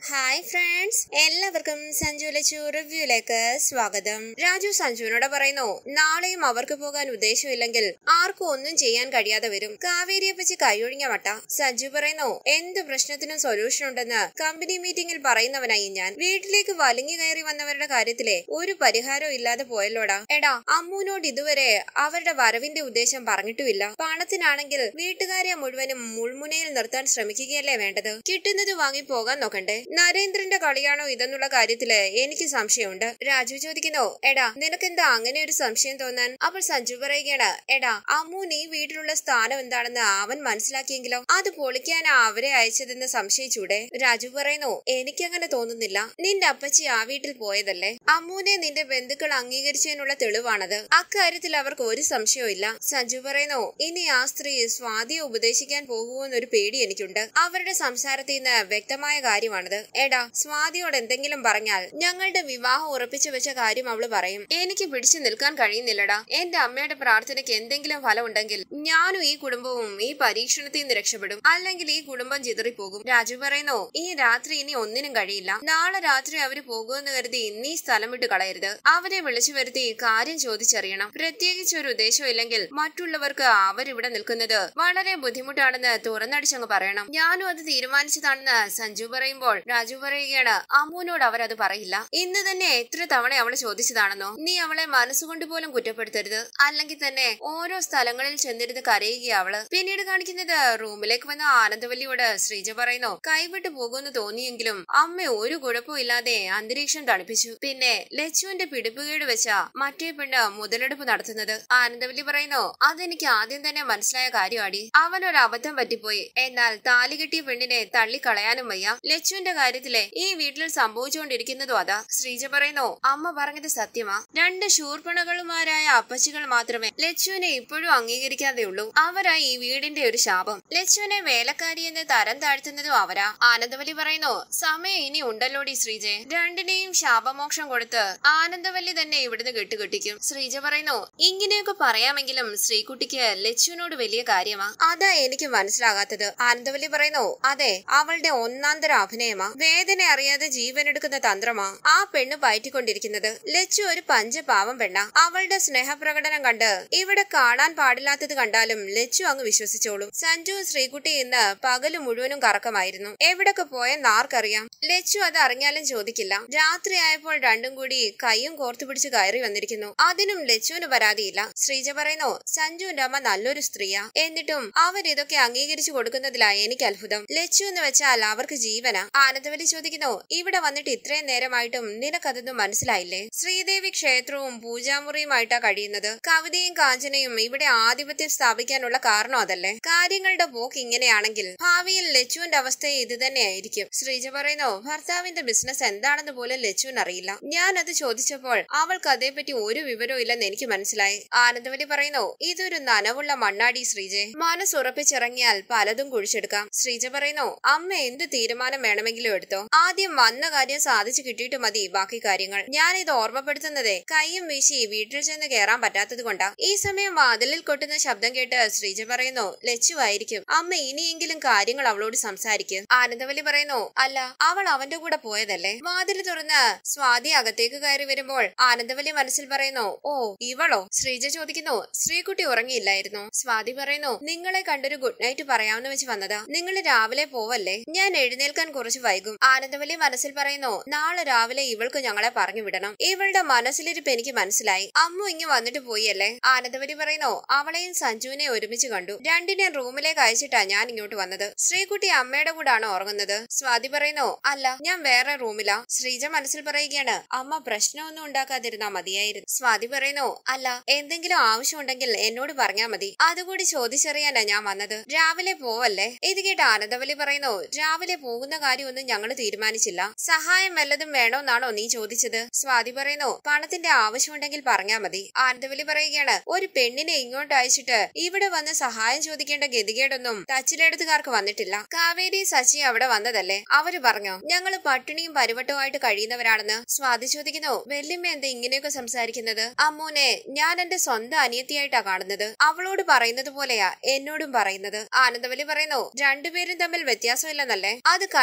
hi friends എല്ലാവർക്കും സഞ്ജു ലച്ചു റിവ്യൂയിലേക്ക് സ്വാഗതം രാജു സഞ്ജുവിനോട് പറയുന്നു നാളെയും അവർക്ക് പോകാൻ ഉദ്ദേശമില്ലെങ്കിൽ ആർക്കും ഒന്നും ചെയ്യാൻ കഴിയാതെ വരും കാവേരിയെ പറ്റി കൈയൊഴിഞ്ഞ വട്ട സഞ്ജു പറയുന്നു എന്ത് പ്രശ്നത്തിനും സൊല്യൂഷൻ ഉണ്ടെന്ന് കമ്പനി മീറ്റിംഗിൽ പറയുന്നവനായി ഞാൻ വീട്ടിലേക്ക് വലിഞ്ഞു കയറി വന്നവരുടെ കാര്യത്തിലെ ഒരു പരിഹാരവും ഇല്ലാതെ പോയല്ലോടാ എടാ അമ്മൂനോട് ഇതുവരെ അവരുടെ വരവിന്റെ ഉദ്ദേശം പറഞ്ഞിട്ടുമില്ല പണത്തിനാണെങ്കിൽ വീട്ടുകാരെ മുഴുവനും മുൾമുനയിൽ നിർത്താൻ ശ്രമിക്കുകയല്ലേ വേണ്ടത് കിട്ടുന്നത് വാങ്ങി പോകാൻ നോക്കണ്ടേ നരേന്ദ്രന്റെ കളിയാണോ ഇതെന്നുള്ള കാര്യത്തില് എനിക്ക് സംശയമുണ്ട് രാജു ചോദിക്കുന്നു എടാ നിനക്കെന്താ അങ്ങനെ ഒരു സംശയം തോന്നാൻ അപ്പോൾ സഞ്ജു പറയുകയാണ് എടാ അമ്മു നീ വീട്ടിലുള്ള സ്ഥാനം എന്താണെന്ന് അവൻ മനസ്സിലാക്കിയെങ്കിലോ അത് പൊളിക്കാനാ അവരെ അയച്ചതെന്ന് സംശയിച്ചൂടെ രാജു പറയുന്നു എനിക്കങ്ങനെ തോന്നുന്നില്ല നിന്റെ അപ്പച്ചി ആ വീട്ടിൽ പോയതല്ലേ അമ്മൂനെ നിന്റെ ബന്ധുക്കൾ അംഗീകരിച്ചതിനുള്ള തെളിവാണത് അക്കാര്യത്തിൽ അവർക്ക് ഒരു സംശയവും ഇല്ല സഞ്ജു പറയുന്നു ഇനി ആ സ്ത്രീ സ്വാതിയെ ഉപദേശിക്കാൻ പോകുമെന്നൊരു പേടി എനിക്കുണ്ട് അവരുടെ സംസാരത്തിൽ നിന്ന് വ്യക്തമായ കാര്യമാണത് എടാ സ്വാതിയോട് എന്തെങ്കിലും പറഞ്ഞാൽ ഞങ്ങളുടെ വിവാഹം ഉറപ്പിച്ചു വെച്ച കാര്യം അവള് പറയും എനിക്ക് പിടിച്ചു നിൽക്കാൻ കഴിയുന്നില്ലടാ എന്റെ അമ്മയുടെ പ്രാർത്ഥനയ്ക്ക് എന്തെങ്കിലും ഫലം ഉണ്ടെങ്കിൽ ഞാനും ഈ കുടുംബവും ഈ പരീക്ഷണത്തിൽ നിന്ന് രക്ഷപ്പെടും അല്ലെങ്കിൽ ഈ കുടുംബം ചിതറിപ്പോകും രാജു പറയുന്നു ഈ രാത്രി ഇനി ഒന്നിനും കഴിയില്ല നാളെ രാത്രി അവര് പോകുമെന്ന് കരുതി നീ സ്ഥലം വിട്ട് കളയരുത് അവരെ വിളിച്ചു വരുത്തി കാര്യം ചോദിച്ചറിയണം പ്രത്യേകിച്ച് ഒരു ഉദ്ദേശം ഇല്ലെങ്കിൽ മറ്റുള്ളവർക്ക് അവരിവിടെ നിൽക്കുന്നത് വളരെ ബുദ്ധിമുട്ടാണെന്ന് തുറന്നടിച്ചങ്ങ് പറയണം ഞാനും അത് തീരുമാനിച്ചതാണെന്ന് സഞ്ജു പറയുമ്പോൾ രാജു പറയുകയാണ് അമ്മുവിനോട് അവരത് പറയില്ല ഇന്ന് തന്നെ എത്ര തവണ അവള് ചോദിച്ചതാണെന്നോ നീ അവളെ മനസ്സുകൊണ്ട് പോലും കുറ്റപ്പെടുത്തരുത് അല്ലെങ്കിൽ തന്നെ ഓരോ സ്ഥലങ്ങളിൽ ചെന്നിരുന്ന് കരയുക അവള് പിന്നീട് കാണിക്കുന്നത് റൂമിലേക്ക് വന്ന ആനന്ദവല്ലിയോട് ശ്രീജ പറയുന്നു കൈവിട്ടു പോകുമെന്ന് തോന്നിയെങ്കിലും അമ്മ ഒരു കുഴപ്പവും ഇല്ലാതെ അന്തരീക്ഷം തണുപ്പിച്ചു പിന്നെ ലച്ചുവിന്റെ പിടിപ്പുകേട് വെച്ച മറ്റേ പെണ്ണ് മുതലെടുപ്പ് നടത്തുന്നത് ആനന്ദവല്ലി പറയുന്നു അതെനിക്ക് ആദ്യം തന്നെ മനസ്സിലായ കാര്യമാടി അവൻ ഒരു അബദ്ധം പറ്റിപ്പോയി എന്നാൽ താലി കെട്ടിയ പെണ്ണിനെ തള്ളിക്കളയാനും വയ്യ ലച്ചുവിന്റെ കാര്യത്തിലെ ഈ വീട്ടിൽ സംഭവിച്ചുകൊണ്ടിരിക്കുന്നതും അതാ ശ്രീജ പറയുന്നു അമ്മ പറഞ്ഞത് സത്യമാ രണ്ട് ശൂർപ്പണകളുമാരായ അപ്പച്ചികൾ മാത്രമേ ലച്ചുവിനെ ഇപ്പോഴും അംഗീകരിക്കാതെയുള്ളൂ അവരാ ഈ വീടിന്റെ ഒരു ശാപം ലച്ചുവിനെ വേലക്കാരി എന്ന് തരം താഴ്ത്തുന്നതും അവരാ ആനന്ദവല്ലി പറയുന്നു സമയം ഇനി ഉണ്ടല്ലോടി ശ്രീജെ രണ്ടിനെയും ശാപമോക്ഷം കൊടുത്ത് ആനന്ദവല്ലി തന്നെ ഇവിടുന്ന് കെട്ടുകെട്ടിക്കും ശ്രീജ പറയുന്നു ഇങ്ങനെയൊക്കെ പറയാമെങ്കിലും ശ്രീകുട്ടിക്ക് ലച്ചുവിനോട് വലിയ കാര്യമാ അതാ എനിക്ക് മനസ്സിലാകാത്തത് ആനന്ദവല്ലി പറയുന്നു അതെ അവളുടെ ഒന്നാന്തര അഭിനയമാ വേദന അറിയാതെ ജീവൻ എടുക്കുന്ന തന്ത്രമാ ആ പെണ്ണ് പയറ്റിക്കൊണ്ടിരിക്കുന്നത് ലച്ചു ഒരു പഞ്ചപാവം പെണ്ണ അവളുടെ സ്നേഹപ്രകടനം കണ്ട് ഇവിടെ കാണാൻ പാടില്ലാത്തത് കണ്ടാലും ലച്ചു അങ്ങ് വിശ്വസിച്ചോളും സഞ്ജുവും ശ്രീകുട്ടി ഇന്ന് പകല് മുഴുവനും കറക്കമായിരുന്നു എവിടൊക്കെ പോയെന്ന് ആർക്കറിയാം ലച്ചു അത് അറിഞ്ഞാലും ചോദിക്കില്ല രാത്രിയായപ്പോൾ രണ്ടും കൂടി കൈയും കോർത്തു പിടിച്ച് കയറി വന്നിരിക്കുന്നു അതിനും ലച്ചുവിന് പരാതിയില്ല ശ്രീജ പറയുന്നു സഞ്ജുവിന്റെ അമ്മ നല്ലൊരു സ്ത്രീയാ എന്നിട്ടും അവരിതൊക്കെ അംഗീകരിച്ചു കൊടുക്കുന്നതിലാ എനിക്ക് അത്ഭുതം ലച്ചു എന്ന് വെച്ചാൽ അവർക്ക് ജീവനാ ആനന്ദവല്ലി ചോദിക്കുന്നു ഇവിടെ വന്നിട്ട് ഇത്രയും നേരമായിട്ടും നിനക്കതൊന്നും മനസ്സിലായില്ലേ ശ്രീദേവി ക്ഷേത്രവും പൂജാമുറിയുമായിട്ടാ കഴിയുന്നത് കവിതയും കാഞ്ചനയും ഇവിടെ ആധിപത്യം സ്ഥാപിക്കാനുള്ള കാരണം അതല്ലേ കാര്യങ്ങളുടെ പോക്ക് ഇങ്ങനെയാണെങ്കിൽ ഭാവിയിൽ ലച്ചുവിന്റെ അവസ്ഥ ഇത് തന്നെയായിരിക്കും ശ്രീജ പറയുന്നു ഭർത്താവിന്റെ ബിസിനസ് എന്താണെന്ന് പോലും ലച്ചുവിന് അറിയില്ല ഞാൻ അത് ചോദിച്ചപ്പോൾ അവൾക്ക് അതേപറ്റി ഒരു വിവരവും ഇല്ലെന്ന് എനിക്ക് മനസ്സിലായി ആനന്ദവല്ലി പറയുന്നു ഇതൊരു നനവുള്ള മണ്ണാടി ശ്രീജെ മനസ്സുറപ്പിച്ചിറങ്ങിയാൽ പലതും കുഴിച്ചെടുക്കാം ശ്രീജ പറയുന്നു അമ്മ എന്ത് തീരുമാനം വേണമെങ്കിലും എടുത്തോ ആദ്യം വന്ന കാര്യം സാധിച്ചു കിട്ടിയിട്ട് മതി ബാക്കി കാര്യങ്ങൾ ഞാൻ ഇത് ഓർമ്മപ്പെടുത്തുന്നതേ കൈയും വീശി വീട്ടിൽ ചെന്ന് കയറാൻ പറ്റാത്തത് കൊണ്ടാ ഈ സമയം വാതിലിൽ കൊട്ടുന്ന ശബ്ദം കേട്ട് ശ്രീജ പറയുന്നു ലച്ചുവായിരിക്കും അമ്മ ഇനിയെങ്കിലും കാര്യങ്ങൾ അവളോട് സംസാരിക്കും ആനന്ദവല്ലി പറയുന്നു അല്ല അവൾ അവന്റെ കൂടെ പോയതല്ലേ വാതിൽ തുറന്ന് സ്വാതി അകത്തേക്ക് കയറി വരുമ്പോൾ ആനന്ദവല്ലി മനസ്സിൽ പറയുന്നു ഓ ഇവളോ ശ്രീജ ചോദിക്കുന്നു ശ്രീകുട്ടി ഉറങ്ങിയില്ലായിരുന്നു സ്വാതി പറയുന്നു നിങ്ങളെ കണ്ടൊരു ഗുഡ് നൈറ്റ് പറയാമെന്ന് വെച്ച് വന്നതാ നിങ്ങൾ രാവിലെ പോവല്ലേ ഞാൻ എഴുന്നേൽക്കാൻ കുറച്ച് വൈകും ആനന്ദവല്ലി മനസ്സിൽ പറയുന്നു നാളെ രാവിലെ ഇവൾക്ക് ഞങ്ങളെ പറഞ്ഞു വിടണം ഇവളുടെ മനസ്സിലിരിപ്പ് എനിക്ക് മനസ്സിലായി അമ്മു ഇങ്ങ് വന്നിട്ട് പോയല്ലേ ആനന്ദവല്ലി പറയുന്നു അവളെയും സഞ്ജുവിനെ ഒരുമിച്ച് കണ്ടു രണ്ടിനെ റൂമിലേക്ക് അയച്ചിട്ടാ ഞാൻ ഇങ്ങോട്ട് വന്നത് ശ്രീകുട്ടി അമ്മയുടെ കൂടാണ് ഉറങ്ങുന്നത് സ്വാതി പറയുന്നു അല്ല ഞാൻ വേറെ റൂമിലാ ശ്രീജ മനസ്സിൽ പറയുകയാണ് അമ്മ പ്രശ്നമൊന്നും ഉണ്ടാക്കാതിരുന്നാ മതിയായിരുന്നു സ്വാതി പറയുന്നു അല്ല എന്തെങ്കിലും ആവശ്യമുണ്ടെങ്കിൽ എന്നോട് പറഞ്ഞാ മതി അതുകൂടി ചോദിച്ചറിയാനാ ഞാൻ വന്നത് രാവിലെ പോവല്ലേ ഇത് കേട്ട് ആനന്ദവല്ലി പറയുന്നു രാവിലെ പോകുന്ന കാര്യമൊന്നും ഞങ്ങൾ തീരുമാനിച്ചില്ല സഹായം വല്ലതും വേണോന്നാണോ നീ ചോദിച്ചത് സ്വാതി പറയുന്നു പണത്തിന്റെ ആവശ്യമുണ്ടെങ്കിൽ പറഞ്ഞാ മതി ആനന്ദവല്ലി പറയുകയാണ് ഒരു പെണ്ണിനെ ഇങ്ങോട്ട് അയച്ചിട്ട് ഇവിടെ വന്ന് സഹായം ചോദിക്കേണ്ട ഗതികേടൊന്നും തച്ചിലെടുത്തുകാർക്ക് വന്നിട്ടില്ല കാവേരി സച്ചി അവിടെ വന്നതല്ലേ അവര് പറഞ്ഞോ ഞങ്ങൾ പട്ടിണിയും പരിവട്ടവുമായിട്ട് കഴിയുന്നവരാണെന്ന് സ്വാതി ചോദിക്കുന്നു വെല്ലിമ്മ എന്താ ഇങ്ങനെയൊക്കെ സംസാരിക്കുന്നത് അമ്മൂനെ ഞാൻ എന്റെ സ്വന്തം അനിയത്തിയായിട്ടാ കാണുന്നത് അവളോട് പറയുന്നത് പോലെയാ എന്നോടും പറയുന്നത് ആനന്ദവല്ലി പറയുന്നു രണ്ടുപേരും തമ്മിൽ വ്യത്യാസമില്ലെന്നല്ലേ അത് കണ്ടും കേട്ടും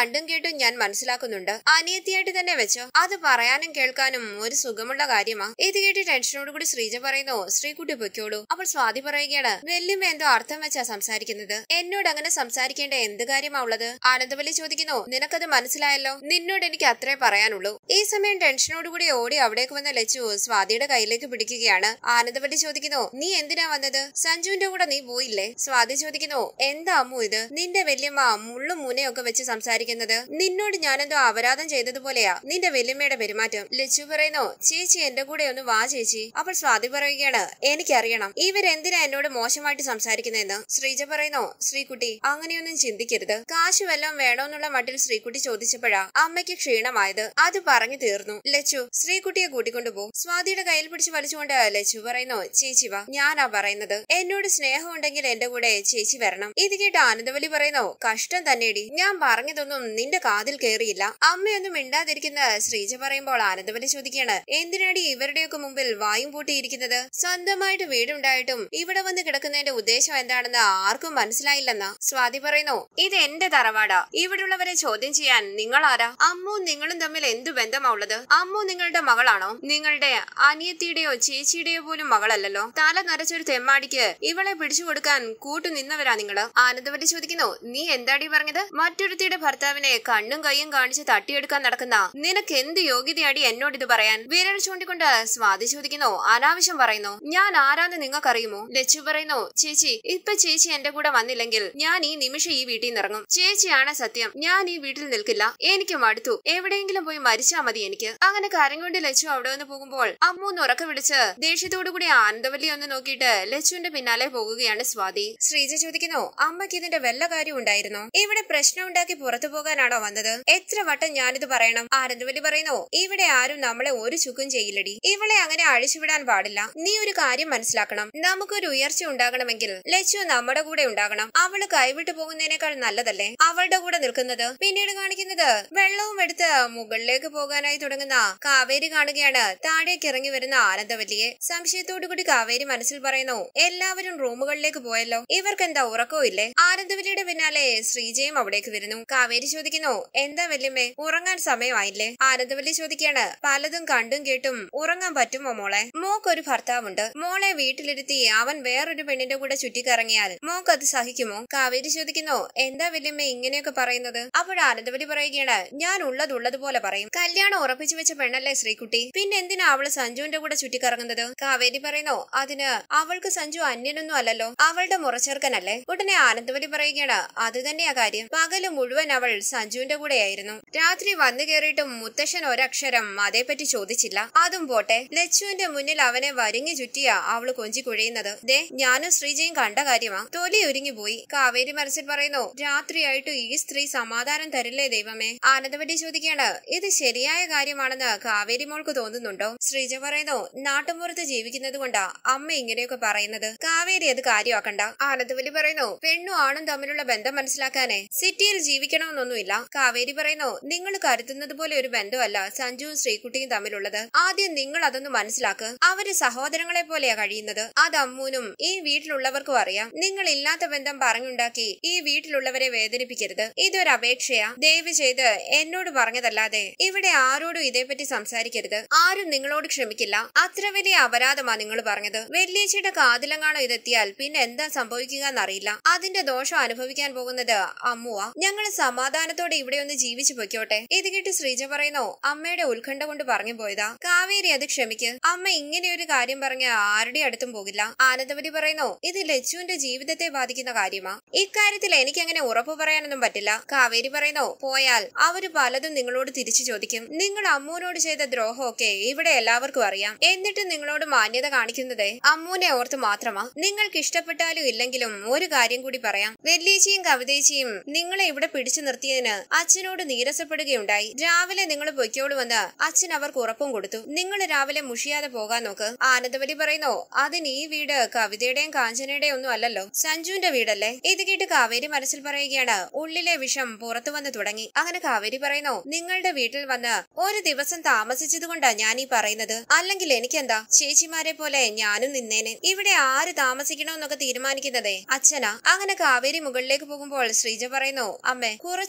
രണ്ടും ഞാൻ മനസ്സിലാക്കുന്നുണ്ട് അനിയത്തിയായിട്ട് തന്നെ വെച്ചോ അത് പറയാനും കേൾക്കാനും ഒരു സുഖമുള്ള കാര്യമാ ഇത് കേട്ട് ടെൻഷനോട് കൂടി ശ്രീജ പറയുന്നു ശ്രീകുട്ടി പൊയ്ക്കോളൂ അപ്പോൾ സ്വാതി പറയുകയാണ് വെല്ലുമ്മ എന്തോ അർത്ഥം വെച്ചാ സംസാരിക്കുന്നത് എന്നോട് അങ്ങനെ സംസാരിക്കേണ്ട എന്ത് കാര്യമാ ഉള്ളത് ആനന്ദവല്ലി ചോദിക്കുന്നു നിനക്കത് മനസ്സിലായല്ലോ നിന്നോട് എനിക്ക് അത്രേ പറയാനുള്ളൂ ഈ സമയം ടെൻഷനോട് കൂടി ഓടി അവിടേക്ക് വന്ന ലച്ചു സ്വാതിയുടെ കയ്യിലേക്ക് പിടിക്കുകയാണ് ആനന്ദവല്ലി ചോദിക്കുന്നു നീ എന്തിനാ വന്നത് സഞ്ജുവിന്റെ കൂടെ നീ പോയില്ലേ സ്വാതി ചോദിക്കുന്നു എന്താ അമ്മു ഇത് നിന്റെ വല്യമ്മ മുള്ളും മുനയൊക്കെ വെച്ച് സംസാരിക്കുന്നത് നിന്നോട് ഞാനെന്തോ അപരാധം ചെയ്തതുപോലെയാ നിന്റെ വല്യമ്മയുടെ പെരുമാറ്റം ലച്ചു പറയുന്നു ചേച്ചി എന്റെ കൂടെ ഒന്ന് വാ ചേച്ചി അപ്പോൾ സ്വാതി പറയുകയാണ് എനിക്കറിയണം ഇവരെന്തിനാ എന്നോട് മോശമായിട്ട് സംസാരിക്കുന്നതെന്ന് ശ്രീജ പറയുന്നു ശ്രീകുട്ടി അങ്ങനെയൊന്നും ചിന്തിക്കരുത് കാശ് വല്ലതും വേണോന്നുള്ള മട്ടിൽ ശ്രീകുട്ടി ചോദിച്ചപ്പോഴാ അമ്മയ്ക്ക് ക്ഷീണമായത് അത് പറഞ്ഞു തീർന്നു ലച്ചു ശ്രീകുട്ടിയെ കൂട്ടിക്കൊണ്ടുപോ സ്വാതിയുടെ കയ്യിൽ പിടിച്ച് വലിച്ചുകൊണ്ട് ലച്ചു പറയുന്നു ചേച്ചി വാ ഞാനാ പറയുന്നത് എന്നോട് സ്നേഹം ഉണ്ടെങ്കിൽ എന്റെ കൂടെ ചേച്ചി വരണം ഇത് കേട്ട് ആനന്ദവല്ലി പറയുന്നു കഷ്ടം തന്നെടി ഞാൻ പറഞ്ഞതൊന്നും നിന്റെ കാതിൽ കേറിയില്ല അമ്മയൊന്നും മിണ്ടാതിരിക്കുന്ന ശ്രീജ പറയുമ്പോൾ ആനന്ദവല്ലി ചോദിക്കുകയാണ് എന്തിനാടി ഇവരുടെയൊക്കെ മുമ്പിൽ വായും പൂട്ടിയിരിക്കുന്നത് സ്വന്തമായിട്ട് വീടുണ്ടായിട്ടും ഇവിടെ വന്ന് കിടക്കുന്നതിന്റെ ഉദ്ദേശം എന്താണെന്ന് ആർക്കും മനസ്സിലായില്ലെന്ന് സ്വാതി പറയുന്നു ഇത് എന്റെ തറവാടാ ഇവിടെയുള്ളവരെ ചോദ്യം ചെയ്യാൻ നിങ്ങൾ ആരാ അമ്മു നിങ്ങളും തമ്മിൽ എന്തു ബന്ധമാ ഉള്ളത് അമ്മു നിങ്ങളുടെ മകളാണോ നിങ്ങളുടെ അനിയത്തിയുടെയോ ചേച്ചിയുടെയോ പോലും മകളല്ലല്ലോ തല നരച്ചൊരു തെമ്മാടിക്ക് ഇവളെ പിടിച്ചു കൊടുക്കാൻ കൂട്ടു നിന്നവരാ നിങ്ങള് ആനന്ദവല്ലി ചോദിക്കുന്നു നീ എന്താടി പറഞ്ഞത് മറ്റൊരുത്തിയുടെ ഭർത്താവിനെ കണ്ണും കൈയും കാണിച്ച് തട്ടിയെടുക്കാൻ നടക്കുന്ന നിനക്ക് എന്ത് യോഗ്യതയാടി എന്നോട് ഇത് പറയാൻ വിരൽ ചൂണ്ടിക്കൊണ്ട് സ്വാതി ചോദിക്കുന്നു അനാവശ്യം പറയുന്നു ഞാൻ ആരാന്ന് നിങ്ങൾക്കറിയുമോ ലച്ചു പറയുന്നു ചേച്ചി ഇപ്പൊ ചേച്ചി എന്റെ കൂടെ വന്നില്ലെങ്കിൽ ഞാൻ ഈ നിമിഷം ഈ വീട്ടിൽ നിന്ന് ഇറങ്ങും ചേച്ചിയാണ് സത്യം ഞാൻ ഈ വീട്ടിൽ നിൽക്കില്ല എനിക്ക് മടുത്തു എവിടെയെങ്കിലും പോയി മരിച്ചാ മതി എനിക്ക് അങ്ങനെ കരഞ്ഞുകൊണ്ട് ലച്ചു അവിടെ വന്ന് പോകുമ്പോൾ അമ്മു ഒന്ന് ഉറക്കെ വിളിച്ച് ദേഷ്യത്തോടു കൂടി ആനന്ദവല്ലി ഒന്ന് നോക്കിയിട്ട് ലച്ചുവിന്റെ പിന്നാലെ പോകുകയാണ് സ്വാതി ശ്രീജ ചോദിക്കുന്നു അമ്മയ്ക്ക് ഇതിന്റെ വല്ല കാര്യം ഉണ്ടായിരുന്നോ ഇവിടെ പ്രശ്നം ഉണ്ടാക്കി പുറത്തു പോകാനാണോ വന്നത് എത്ര വട്ടം ഞാനിത് പറയണം ആനന്ദവല്ലി പറയുന്നു ഇവിടെ ആരും നമ്മളെ ഒരു ചുക്കും ചെയ്യില്ലടി ഇവളെ അങ്ങനെ അഴിച്ചുവിടാൻ പാടില്ല നീ ഒരു കാര്യം മനസ്സിലാക്കണം നമുക്കൊരു ഉയർച്ച ഉണ്ടാകണമെങ്കിൽ ലച്ചു നമ്മുടെ കൂടെ ഉണ്ടാകണം അവള് കൈവിട്ടു പോകുന്നതിനേക്കാൾ നല്ലതല്ലേ അവളുടെ കൂടെ നിൽക്കുന്നത് പിന്നീട് കാണിക്കുന്നത് വെള്ളവും എടുത്ത് മുകളിലേക്ക് പോകാനായി തുടങ്ങുന്ന കാവേരി കാണുകയാണ് താഴേക്ക് ഇറങ്ങി വരുന്ന ആനന്ദവല്ലിയെ സംശയത്തോടു കൂടി കാവേരി മനസ്സിൽ പറയുന്നു എല്ലാവരും റൂമുകളിലേക്ക് പോയല്ലോ ഇവർക്ക് എന്താ ഉറക്കവും ഇല്ലേ ആനന്ദവല്ലിയുടെ പിന്നാലെ ശ്രീജയും അവിടേക്ക് വരുന്നു കാവേരി ചോദിക്കുന്നു എന്താ വല്യമ്മേ ഉറങ്ങാൻ സമയമായില്ലേ ആനന്ദവല്ലി ചോദിക്കാണ് പലതും കണ്ടും കേട്ടും ഉറങ്ങാൻ പറ്റുമോ മോളെ മോക്കൊരു ഭർത്താവുണ്ട് മോളെ വീട്ടിലിരുത്തി അവൻ വേറൊരു പെണ്ണിന്റെ കൂടെ ചുറ്റിക്കറങ്ങിയാൽ മോക്ക് അത് സഹിക്കുമോ കാവേരി ചോദിക്കുന്നു എന്താ വല്യമ്മ ഇങ്ങനെയൊക്കെ പറയുന്നത് അപ്പോൾ ആനന്ദവല്ലി പറയുകയാണ് ഞാൻ ഉള്ളതുള്ളതുപോലെ പറയും കല്യാണം ഉറപ്പിച്ചു വെച്ച പെണ്ണല്ലേ ശ്രീകുട്ടി പിന്നെ എന്തിനാ അവള് സഞ്ജുവിന്റെ കൂടെ ചുറ്റിക്കറങ്ങുന്നത് കാവേരി പറയുന്നു അതിന് അവൾക്ക് സഞ്ജു അന്യനൊന്നും അല്ലല്ലോ അവളുടെ മുറച്ചേർക്കനല്ലേ ഉടനെ ആനന്ദവല്ലി പറയുകയാണ് അത് തന്നെയാ കാര്യം പകല് മുഴുവൻ അവൾ സഞ്ജുവിന്റെ കൂടെയായിരുന്നു രാത്രി വന്നു കയറിയിട്ടും മുത്തശ്ശൻ ഒരക്ഷരം അതേപ്പറ്റി ചോദിച്ചില്ല അതും പോട്ടെ ലച്ചുവിന്റെ മുന്നിൽ അവനെ വരിഞ്ഞു ചുറ്റിയാ അവള് കൊഞ്ചി കുഴയുന്നത് ദേ ഞാനും ശ്രീജയും കണ്ട കാര്യമാ തൊലി ഒരുങ്ങി പോയി കാവേരി മനസ്സിൽ പറയുന്നു രാത്രിയായിട്ടും ഈ സ്ത്രീ സമാധാനം തരില്ലേ ദൈവമേ ആനന്ദവല്ലി ചോദിക്കുകയാണ് ഇത് ശരിയായ കാര്യമാണെന്ന് കാവേരി മോൾക്ക് തോന്നുന്നുണ്ടോ ശ്രീജ പറയുന്നു നാട്ടുമ്പുറത്ത് ജീവിക്കുന്നത് കൊണ്ടാ അമ്മ ഇങ്ങനെയൊക്കെ പറയുന്നത് കാവേരി അത് കാര്യമാക്കണ്ട ആനന്ദവല്ലി പറയുന്നു പെണ്ണും ആണും തമ്മിലുള്ള ബന്ധം മനസ്സിലാക്കാനേ സിറ്റിയിൽ ജീവിക്കണമെന്നൊന്നുമില്ല കാവേരി പറയുന്നു നിങ്ങൾ കരുതുന്നത് പോലെ ഒരു ബന്ധമല്ല സഞ്ജുവും ശ്രീകുട്ടിയും തമ്മിലുള്ളത് ആദ്യം നിങ്ങൾ അതൊന്ന് മനസ്സിലാക്ക് അവര് സഹോദരങ്ങളെ പോലെയാ കഴിയുന്നത് അത് അമ്മൂനും ഈ വീട്ടിലുള്ളവർക്കും അറിയാം നിങ്ങൾ ഇല്ലാത്ത ബന്ധം പറഞ്ഞുണ്ടാക്കി ഈ വീട്ടിലുള്ളവരെ വേദനിപ്പിക്കരുത് ഇതൊരു അപേക്ഷയാ ദയവ് ചെയ്ത് എന്നോട് പറഞ്ഞതല്ലാതെ ഇവിടെ ആരോടും ഇതേപ്പറ്റി സംസാരിക്കരുത് ആരും നിങ്ങളോട് ക്ഷമിക്കില്ല അത്ര വലിയ അപരാധമാ നിങ്ങൾ പറഞ്ഞത് വെള്ളിയേച്ചിയുടെ കാതിലെങ്ങാണോ ഇതെത്തിയാൽ പിന്നെ എന്താ സംഭവിക്കുക എന്നറിയില്ല അതിന്റെ ദോഷം അനുഭവിക്കാൻ പോകുന്നത് അമ്മുവാ ഞങ്ങൾ സമാധാനത്തോടെ ഇവിടെ ഒന്ന് ജീവിച്ചു പൊയ്ക്കോട്ടെ ഇത് കേട്ട് ശ്രീജ പറയുന്നു അമ്മയുടെ ഉത്കണ്ഠ കൊണ്ട് പറഞ്ഞു പോയതാ കാവേരി അത് ക്ഷമിക്ക് അമ്മ ഇങ്ങനെ ഒരു കാര്യം പറഞ്ഞ ആരുടെ അടുത്തും പോകില്ല ആനന്ദവതി പറയുന്നു ഇത് ലച്ചുവിന്റെ ജീവിതത്തെ ബാധിക്കുന്ന കാര്യമാ ഇക്കാര്യത്തിൽ എനിക്ക് അങ്ങനെ ഉറപ്പു പറയാനൊന്നും പറ്റില്ല കാവേരി പറയുന്നു പോയാൽ അവര് പലതും നിങ്ങളോട് തിരിച്ചു ചോദിക്കും നിങ്ങൾ അമ്മൂനോട് ചെയ്ത ദ്രോഹമൊക്കെ ഇവിടെ എല്ലാവർക്കും അറിയാം എന്നിട്ട് നിങ്ങളോട് മാന്യത കാണിക്കുന്നതേ അമ്മൂനെ ഓർത്ത് മാത്രമാ നിങ്ങൾക്ക് ഇഷ്ടപ്പെട്ടാലും ഇല്ലെങ്കിലും ഒരു കാര്യം കൂടി പറയാം വെല്ലേച്ചിയും കവിതേച്ചിയും നിങ്ങളെ ഇവിടെ പിടിച്ചു നിർത്തിയതിന് അച്ഛനോട് നീരസപ്പെടുകയുണ്ടായി രാവിലെ നിങ്ങൾ പൊയ്ക്കോളുമെന്ന് അച്ഛൻ അവർക്ക് ഉറപ്പും കൊടുത്തു നിങ്ങൾ രാവിലെ മുഷിയാതെ പോകാൻ നോക്ക് ആനന്ദവലി പറയുന്നു അതിന് ഈ വീട് കവിതയുടെയും കാഞ്ചനയുടെയും ഒന്നും അല്ലല്ലോ സഞ്ജുവിന്റെ വീടല്ലേ ഇത് കേട്ട് കാവേരി മനസ്സിൽ പറയുകയാണ് ഉള്ളിലെ വിഷം പുറത്തു വന്ന് തുടങ്ങി അങ്ങനെ കാവേരി പറയുന്നു നിങ്ങളുടെ വീട്ടിൽ വന്ന് ഒരു ദിവസം താമസിച്ചത് കൊണ്ടാ ഞാൻ ഈ പറയുന്നത് അല്ലെങ്കിൽ എനിക്കെന്താ ചേച്ചിമാരെ പോലെ ഞാനും നിന്നേനെ ഇവിടെ ആര് താമസിക്കണമെന്നൊക്കെ തീരുമാനിക്കുന്നതേ അച്ഛനാ അങ്ങനെ കാവേരി മുകളിലേക്ക് പോകുമ്പോൾ ശ്രീജ പറയുന്നു അമ്മേ കുറച്ച് സ്നേഹം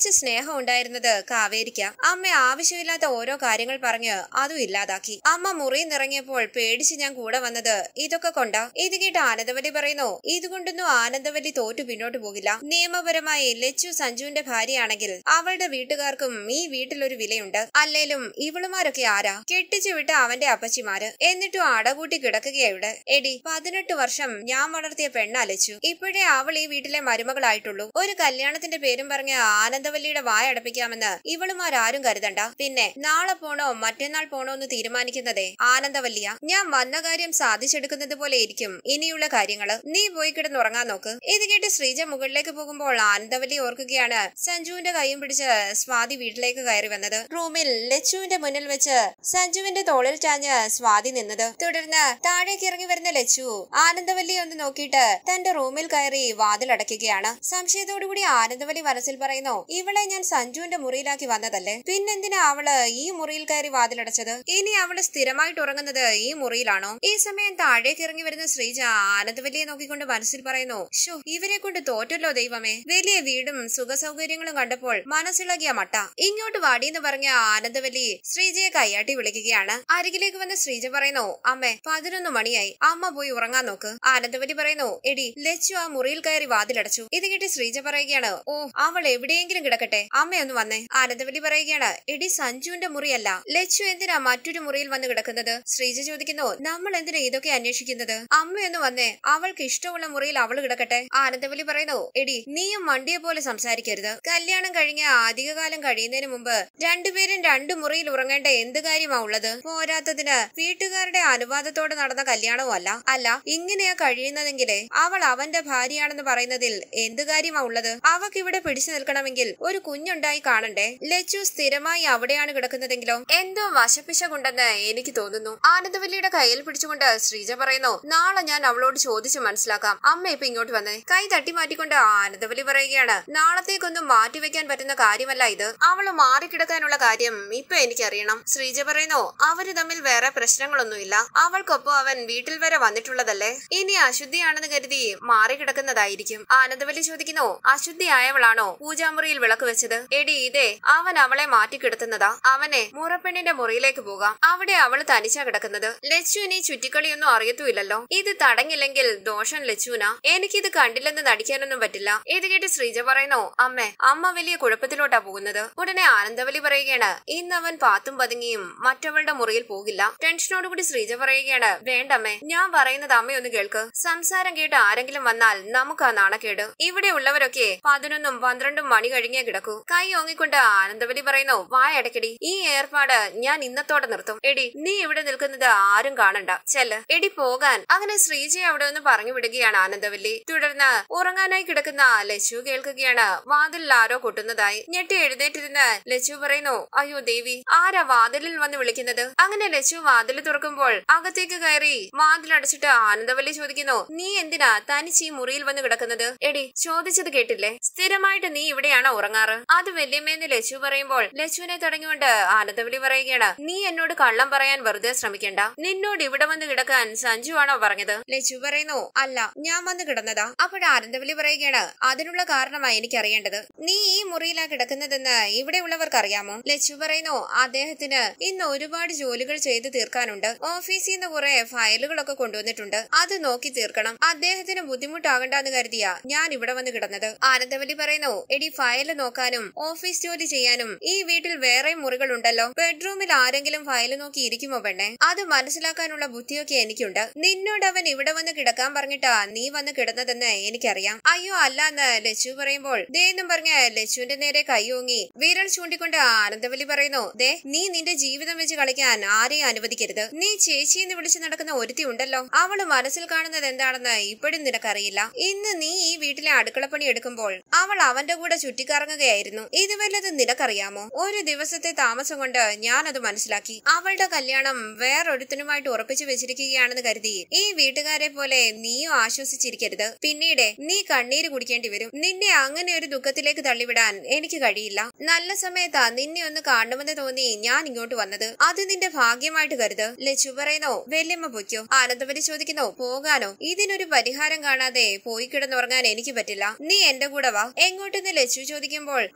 ആഗ്രഹം ഉണ്ടായിരുന്നത് കാവേരിക്ക അമ്മ ആവശ്യമില്ലാത്ത ഓരോ കാര്യങ്ങൾ പറഞ്ഞ് അതും ഇല്ലാതാക്കി അമ്മ മുറിയിൽ നിറങ്ങിയപ്പോൾ പേടിച്ച് ഞാൻ കൂടെ വന്നത് ഇതൊക്കെ കൊണ്ടാ ഇത് കേട്ട് ആനന്ദവല്ലി പറയുന്നു ഇതുകൊണ്ടൊന്നും ആനന്ദവല്ലി തോറ്റു പിന്നോട്ട് പോകില്ല നിയമപരമായി ലച്ചു സഞ്ജുവിന്റെ ഭാര്യയാണെങ്കിൽ അവളുടെ വീട്ടുകാർക്കും ഈ വീട്ടിലൊരു വിലയുണ്ട് അല്ലേലും ഇവളുമാരൊക്കെ ആരാ കെട്ടിച്ചു വിട്ട അവന്റെ അപ്പച്ചിമാര് എന്നിട്ടും അടകൂട്ടി കിടക്കുകയുടെ എടി പതിനെട്ട് വർഷം ഞാൻ വളർത്തിയ പെണ്ണലച്ചു ഇപ്പോഴേ അവൾ ഈ വീട്ടിലെ മരുമകളായിട്ടുള്ളൂ ഒരു കല്യാണത്തിന്റെ പേരും പറഞ്ഞ് ആനന്ദവല്ലിയുടെ വായ അടപ്പിക്കാമെന്ന് ഇവളുമാരാരും കരുതണ്ട പിന്നെ നാളെ പോണോ മറ്റന്നാൾ പോണോ എന്ന് തീരുമാനിക്കുന്നതേ ആനന്ദവല്ലിയ ഞാൻ വന്ന കാര്യം സാധിച്ചെടുക്കുന്നത് പോലെ ഇരിക്കും ഇനിയുള്ള കാര്യങ്ങള് നീ പോയി കിടന്നുറങ്ങാൻ നോക്ക് ഇത് കേട്ട് ശ്രീജ മുകളിലേക്ക് പോകുമ്പോൾ ആനന്ദവല്ലി ഓർക്കുകയാണ് സഞ്ജുവിന്റെ കൈയും പിടിച്ച് സ്വാതി വീട്ടിലേക്ക് കയറി വന്നത് റൂമിൽ ലച്ചുവിന്റെ മുന്നിൽ വെച്ച് സഞ്ജുവിന്റെ തോളിൽ ചാഞ്ഞ് സ്വാതി നിന്നത് തുടർന്ന് താഴേക്ക് ഇറങ്ങി വരുന്ന ലച്ചു ആനന്ദവല്ലി ഒന്ന് നോക്കിയിട്ട് തന്റെ റൂമിൽ കയറി വാതിലടയ്ക്കുകയാണ് സംശയത്തോടുകൂടി ആനന്ദവല്ലി മനസ്സിൽ പറയുന്നു ഇവളെ ഞാൻ സഞ്ജുവിന്റെ മുറിയിലാക്കി വന്നതല്ലേ പിന്നെന്തിനാ അവള് ഈ മുറിയിൽ കയറി വാതിലടച്ചത് ഇനി അവള് സ്ഥിരമായിട്ട് ഉറങ്ങുന്നത് ഈ മുറിയിലാണോ ഈ സമയം താഴേക്ക് ഇറങ്ങി വരുന്ന ശ്രീജ ആനന്ദവല്ലിയെ നോക്കിക്കൊണ്ട് മനസ്സിൽ പറയുന്നു ഷോ ഇവരെ കൊണ്ട് തോറ്റല്ലോ ദൈവമേ വലിയ വീടും സുഖ സൗകര്യങ്ങളും കണ്ടപ്പോൾ മനസ്സിളകിയ മട്ട ഇങ്ങോട്ട് വാടിയെന്ന് പറഞ്ഞ ആനന്ദവല്ലി ശ്രീജയെ കൈയാട്ടി വിളിക്കുകയാണ് അരികിലേക്ക് വന്ന ശ്രീജ പറയുന്നു അമ്മേ പതിനൊന്ന് മണിയായി അമ്മ പോയി ഉറങ്ങാൻ നോക്ക് ആനന്ദവല്ലി പറയുന്നു എടി ലച്ചു ആ മുറിയിൽ കയറി വാതിലടച്ചു ഇത് കേട്ട് ശ്രീജ പറയുകയാണ് ഓ അവൾ എവിടെയെങ്കിലും കിടക്കട്ടെ അമ്മയൊന്ന് വന്നേ ആനന്ദവല്ലി പറയുകയാണ് എടി സഞ്ജുവിന്റെ മുറിയല്ല ലച്ചു എന്തിനാ മറ്റൊരു മുറിയിൽ വന്ന് കിടക്കുന്നത് ശ്രീജ ചോദിക്കുന്നു നമ്മൾ എന്തിനാ ഇതൊക്കെ അന്വേഷിക്കുന്നത് അമ്മയൊന്ന് വന്നേ അവൾക്ക് ഇഷ്ടമുള്ള മുറിയിൽ അവൾ കിടക്കട്ടെ ആനന്ദവല്ലി പറയുന്നു എടി നീയും വണ്ടിയെ പോലെ സംസാരിക്കരുത് കല്യാണം കഴിഞ്ഞ അധികകാലം കഴിയുന്നതിന് മുമ്പ് രണ്ടുപേരും രണ്ടു മുറിയിൽ ഉറങ്ങേണ്ട എന്ത് കാര്യമാ ഉള്ളത് പോരാത്തതിന് വീട്ടുകാരുടെ അനുവാദത്തോടെ നടന്ന കല്യാണവും അല്ല അല്ല ഇങ്ങനെയാ കഴിയുന്നതെങ്കിലേ അവൾ അവന്റെ ഭാര്യയാണെന്ന് പറയുന്നതിൽ എന്ത് കാര്യമാ ഉള്ളത് അവക്ക് ഇവിടെ പിടിച്ചു നിൽക്കണമെങ്കിൽ ഒരു കുഞ്ഞുണ്ടായി കാണണ്ടേ ലച്ചു സ്ഥിരമായി അവിടെയാണ് കിടക്കുന്നതെങ്കിലോ എന്തോ വശപ്പിശകുണ്ടെന്ന് എനിക്ക് തോന്നുന്നു ആനന്ദവല്ലിയുടെ കയ്യിൽ പിടിച്ചുകൊണ്ട് ശ്രീജ പറയുന്നു നാളെ ഞാൻ അവളോട് ചോദിച്ചു മനസ്സിലാക്കാം അമ്മ ഇപ്പൊ ഇങ്ങോട്ട് വന്നേ കൈ തട്ടി മാറ്റിക്കൊണ്ട് ആനന്ദവല്ലി പറയുകയാണ് നാളത്തേക്കൊന്നും മാറ്റിവെക്കാൻ പറ്റുന്ന കാര്യമല്ല ഇത് അവള് മാറിക്കിടക്കാനുള്ള കാര്യം ഇപ്പൊ എനിക്കറിയണം ശ്രീജ പറയുന്നു അവര് തമ്മിൽ വേറെ പ്രശ്നങ്ങളൊന്നുമില്ല അവൾക്കൊപ്പം അവൻ വീട്ടിൽ വരെ വന്നിട്ടുള്ളതല്ലേ ഇനി അശുദ്ധിയാണെന്ന് കരുതി മാറിക്കിടക്കുന്നതായിരിക്കും ആനന്ദവല്ലി ചോദിക്കുന്നു അശുദ്ധിയായവളാണോ പൂജാമുറിയിൽ വിളക്ക് വെച്ചത് എടി ഇതേ അവൻ അവളെ മാറ്റിക്കിടത്തുന്നതാ അവനെ മുറപ്പെണ്ണിന്റെ മുറിയിലേക്ക് പോകാം അവിടെ അവൾ തനിച്ചാ കിടക്കുന്നത് ലച്ചുവിന് ഈ ചുറ്റിക്കളിയൊന്നും അറിയത്തുമില്ലല്ലോ ഇത് തടങ്ങില്ലെങ്കിൽ ദോഷം ലച്ചുവിനാ എനിക്കിത് കണ്ടില്ലെന്ന് നടിക്കാനൊന്നും പറ്റില്ല ഇത് കേട്ട് ശ്രീജ പറയുന്നു അമ്മേ അമ്മ വലിയ കുഴപ്പത്തിലോട്ടാ പോകുന്നത് ഉടനെ ആനന്ദവല്ലി പറയുകയാണ് ഇന്ന് അവൻ പാത്തും പതുങ്ങിയും മറ്റവളുടെ മുറിയിൽ പോകില്ല ടെൻഷനോടുകൂടി ശ്രീജ പറയുകയാണ് വേണ്ടമ്മേ ഞാൻ പറയുന്നത് അമ്മയൊന്ന് കേൾക്ക് സംസാരം കേട്ട് ആരെങ്കിലും വന്നാൽ നമുക്ക് ആ നാണക്കേട് ഇവിടെ ഉള്ളവരൊക്കെ പതിനൊന്നും പന്ത്രണ്ടും മണി കഴിഞ്ഞേ കിടക്കൂ കൈ ഓങ്ങിക്കൊണ്ട് ആനന്ദവല്ലി പറയുന്നു വായടക്കടി ഈ ഏർപ്പാട് ഞാൻ ഇന്നത്തോടെ നിർത്തും എടി നീ ഇവിടെ നിൽക്കുന്നത് ആരും കാണണ്ട ചെല്ല് എടി പോകാൻ അങ്ങനെ ശ്രീജയെ അവിടെ നിന്ന് പറഞ്ഞു വിടുകയാണ് ആനന്ദവല്ലി തുടർന്ന് ഉറങ്ങാനായി കിടക്കുന്ന ലച്ചു കേൾക്കുകയാണ് വാതിലിൽ ആരോ കൊട്ടുന്നതായി ഞെട്ടി എഴുന്നേറ്റിരുന്ന് ലച്ചു പറയുന്നു അയ്യോ ദേവി ആരാ വാതിലിൽ വന്ന് വിളിക്കുന്നത് അങ്ങനെ ലച്ചു വാതിൽ തുറക്കുമ്പോൾ അകത്തേക്ക് കയറി വാതിലടച്ചിട്ട് ആനന്ദവല്ലി ചോദിക്കുന്നു നീ എന്തിനാ തനിച്ച് ഈ മുറിയിൽ വന്ന് കിടക്കുന്നത് എടി ചോദിച്ചത് കേട്ടില്ലേ സ്ഥിരമായിട്ട് നീ ഇവിടെയാണോ ഉറങ്ങാറ് അത് വല്യമ്മേന്ന് ലച്ചു പറയുമ്പോൾ ലച്ചുവിനെ തടഞ്ഞുകൊണ്ട് ആനന്ദവല്ലി പറയുകയാണ് നീ എന്നോട് കള്ളം പറയാൻ വെറുതെ ശ്രമിക്കണ്ട നിന്നോട് ഇവിടെ വന്ന് കിടക്കാൻ സഞ്ജു ആണോ പറഞ്ഞത് ലച്ചു പറയുന്നു അല്ല ഞാൻ വന്ന് കിടന്നതാ അപ്പോൾ ആനന്ദവല്ലി പറയുകയാണ് അതിനുള്ള കാരണമായി എനിക്ക് അറിയേണ്ടത് നീ ഈ മുറിയിലാ കിടക്കുന്നതെന്ന് ഇവിടെ ഉള്ളവർക്ക് അറിയാമോ ലച്ചു പറയുന്നു അദ്ദേഹത്തിന് ഇന്ന് ഒരുപാട് ജോലികൾ ചെയ്തു തീർക്കാനുണ്ട് ഓഫീസിൽ നിന്ന് കുറെ ഫയലുകളൊക്കെ കൊണ്ടുവന്നിട്ടുണ്ട് അത് നോക്കി തീർക്കണം അദ്ദേഹത്തിന് ബുദ്ധിമുട്ടാകണ്ടെന്ന് കരുതിയാ ഞാൻ ഇവിടെ വന്ന് കിടന്നത് ആനന്ദവല്ലി പറയുന്നു എടി ഫയല് നോക്കാനും ഓഫീസ് ജോലി ചെയ്യാനും ഈ വീട്ടിൽ വേറെ മുറികൾ ഉണ്ടല്ലോ ബെഡ്റൂമിൽ ആരെങ്കിലും ഫയല് നോക്കി ഇരിക്കുമോ പെണ്ണെ അത് മനസ്സിലാക്കാനുള്ള ബുദ്ധിയൊക്കെ എനിക്കുണ്ട് നിന്നോട് അവൻ ഇവിടെ വന്ന് കിടക്കാൻ പറഞ്ഞിട്ടാ നീ വന്ന് കിടന്നതെന്ന് എനിക്കറിയാം അയ്യോ അല്ലാന്ന് ലച്ചു പറയുമ്പോൾ ദേ എന്നും പറഞ്ഞ ലച്ചുവിന്റെ നേരെ കൈയോങ്ങി വിരൽ ചൂണ്ടിക്കൊണ്ട് ആനന്ദവല്ലി പറയുന്നു ദേ നീ നിന്റെ ജീവിതം വെച്ച് കളിക്കാൻ ആരെയും അനുവദിക്കരുത് നീ ചേച്ചി എന്ന് വിളിച്ച് നടക്കുന്ന ഒരുത്തി ഉണ്ടല്ലോ അവള് മനസ്സിൽ കാണുന്നത് എന്താണെന്ന് ഇപ്പോഴും നിനക്കറിയില്ല ഇന്ന് നീ ഈ വീട്ടിലെ അടുക്കളപ്പണി എടുക്കുമ്പോൾ അവൾ അവന്റെ കൂടെ ചുറ്റിക്കറങ്ങുകയായിരുന്നു ഇത് വല്ലത് നിനക്കറിയാമോ ഒരു ദിവസത്തെ താമസം കൊണ്ട് ഞാൻ അത് മനസ്സിലാക്കി അവളുടെ കല്യാണം വേറൊരുത്തനുമായിട്ട് ഉറപ്പിച്ചു വെച്ചിരിക്കുകയാണെന്ന് കരുതി ഈ വീട്ടുകാരെ പോലെ നീയും ആശ്വസിച്ചിരിക്കരുത് പിന്നീട് നീ കണ്ണീര് കുടിക്കേണ്ടി വരും നിന്നെ അങ്ങനെ ഒരു ദുഃഖത്തിലേക്ക് തള്ളിവിടാൻ എനിക്ക് കഴിയില്ല നല്ല സമയത്താ നിന്നെ ഒന്ന് കാണുമെന്ന് തോന്നി ഞാൻ ഇങ്ങോട്ട് വന്നത് അത് നിന്റെ ഭാഗ്യമായിട്ട് കരുത് ലച്ചു പറയുന്നു വല്യമ്മ പൊയ്ക്കോ ആനന്ദവരി ചോദിക്കുന്നു പോകാനോ ഇതിനൊരു പരിഹാരം കാണാതെ പോയി കിടന്നുറങ്ങാൻ എനിക്ക് പറ്റില്ല നീ എന്റെ കൂടെ വാ എങ്ങോട്ടെന്ന് ലച്ചു ചോദിക്കുമ്പോൾ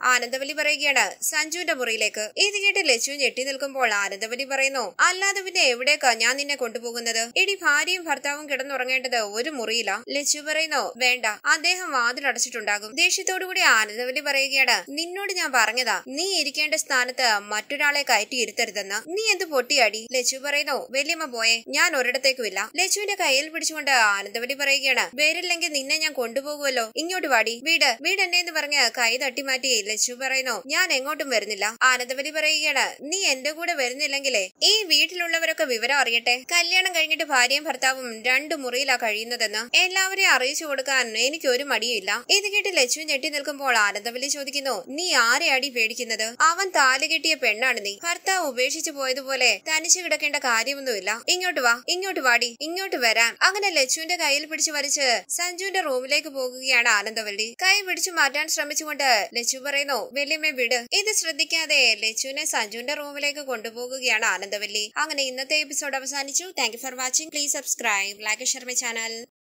ആനന്ദവല്ലി പറയുകയാണ് സഞ്ജുവിന്റെ മുറിയിലേക്ക് ഇത് കേട്ട് ലച്ചു ഞെട്ടി നിൽക്കുമ്പോൾ ആനന്ദവല്ലി പറയുന്നു അല്ലാതെ പിന്നെ എവിടേക്കാ ഞാൻ നിന്നെ കൊണ്ടുപോകുന്നത് ഇടി ഭാര്യയും ഭർത്താവും കിടന്നുറങ്ങേണ്ടത് ഒരു മുറിയില ലച്ചു പറയുന്നു വേണ്ട അദ്ദേഹം വാതിലടച്ചിട്ടുണ്ടാകും ദേഷ്യത്തോടുകൂടി ആനന്ദവല്ലി പറയുകയാണ് നിന്നോട് ഞാൻ പറഞ്ഞതാ നീ ഇരിക്കേണ്ട സ്ഥാനത്ത് മറ്റൊരാളെ കയറ്റി ഇരുത്തരുതെന്ന് നീ എന്ത് പൊട്ടിയാടി ലച്ചു പറയുന്നു വല്യമ്മ പോയെ ഞാൻ ഒരിടത്തേക്കുമില്ല ലച്ചുവിന്റെ കയ്യിൽ പിടിച്ചുകൊണ്ട് ആനന്ദവല്ലി പറയുകയാണ് വരില്ലെങ്കിൽ നിന്നെ ഞാൻ കൊണ്ടുപോകുമല്ലോ ഇങ്ങോട്ട് വാടി വീട് വീട് എന്നെ എന്ന് പറഞ്ഞ് കൈ തട്ടിമാറ്റി ലച്ചു പറയുന്നു ഞാൻ എങ്ങോട്ടും വരുന്നില്ല ആനന്ദവല്ലി പറയുകയാണ് നീ എന്റെ കൂടെ വരുന്നില്ലെങ്കിലേ ഈ വീട്ടിലുള്ളവരൊക്കെ വിവരം അറിയട്ടെ കല്യാണം കഴിഞ്ഞിട്ട് ഭാര്യയും ഭർത്താവും രണ്ടു മുറിയിലാ കഴിയുന്നതെന്ന് എല്ലാവരെയും അറിയിച്ചു കൊടുക്കാൻ എനിക്ക് ഒരു മടിയുമില്ല ഇത് കേട്ട് ലച്ചു ഞെട്ടി നിൽക്കുമ്പോൾ ആനന്ദവല്ലി ചോദിക്കുന്നു നീ ആരെയാടി പേടിക്കുന്നത് അവൻ താലി കെട്ടിയ പെണ്ണാണ് നീ ഭർത്താവ് ഉപേക്ഷിച്ചു പോയതുപോലെ തനിച്ചു കിടക്കേണ്ട കാര്യമൊന്നുമില്ല ഇങ്ങോട്ട് വാ ഇങ്ങോട്ട് വാടി ഇങ്ങോട്ട് വരാൻ അങ്ങനെ ലച്ചുവിന്റെ കയ്യിൽ പിടിച്ചു വലിച്ച് സഞ്ജുവിന്റെ റൂമിലേക്ക് പോകുകയാണ് ആനന്ദവല്ലി കൈ പിടിച്ചു മാറ്റാൻ ശ്രമിച്ചുകൊണ്ട് ലച്ചു പറയുന്നു വല്യമ്മ വിട് ഇത് ശ്രദ്ധിക്കാതെ ലച്ചുവിനെ സഞ്ജുവിന്റെ റൂമിലേക്ക് കൊണ്ടുപോകുകയാണ് ആനന്ദവല്ലി അങ്ങനെ ഇന്നത്തെ എപ്പിസോഡ് അവസാനിച്ചു thank for watching please subscribe like share my channel